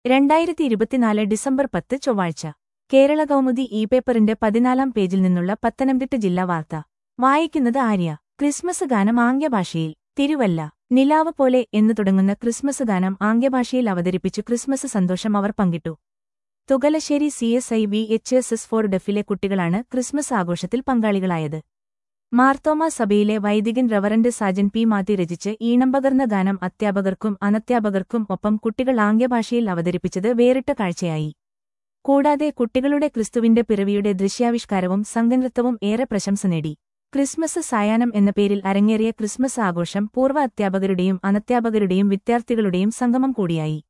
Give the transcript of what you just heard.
രണ്ടായിരത്തി ഇരുപത്തിനാല് ഡിസംബർ പത്ത് ചൊവ്വാഴ്ച കേരള കൗമുദി ഇ പേപ്പറിന്റെ പതിനാലാം പേജിൽ നിന്നുള്ള പത്തനംതിട്ട ജില്ലാ വാർത്ത വായിക്കുന്നത് ആര്യ ക്രിസ്മസ് ഗാനം ആംഗ്യഭാഷയിൽ തിരുവല്ല നിലാവ് പോലെ എന്നു തുടങ്ങുന്ന ക്രിസ്മസ് ഗാനം ആംഗ്യഭാഷയിൽ അവതരിപ്പിച്ചു ക്രിസ്മസ് സന്തോഷം അവർ പങ്കിട്ടു Thukalassery C S I V H S S for ഡെഫിലെ കുട്ടികളാണ് ക്രിസ്മസ് ആഘോഷത്തിൽ പങ്കാളികളായത് മാർത്തോമ സഭയിലെ വൈദികൻ റവറന്റ് സാജൻ പി മാതി രചിച്ച് ഈണം പകർന്ന ഗാനം അധ്യാപകർക്കും അനധ്യാപകർക്കും ഒപ്പം കുട്ടികൾ ആംഗ്യഭാഷയിൽ അവതരിപ്പിച്ചത് വേറിട്ട കാഴ്ചയായി കൂടാതെ കുട്ടികളുടെ ക്രിസ്തുവിന്റെ പിറവിയുടെ ദൃശ്യാവിഷ്കാരവും സംഘനൃത്തവും ഏറെ പ്രശംസ നേടി ക്രിസ്മസ് സായാഹ്നം എന്ന പേരിൽ അരങ്ങേറിയ ക്രിസ്മസ് ആഘോഷം പൂർവ്വ അധ്യാപകരുടെയും അനധ്യാപകരുടെയും വിദ്യാർത്ഥികളുടെയും സംഗമം കൂടിയായി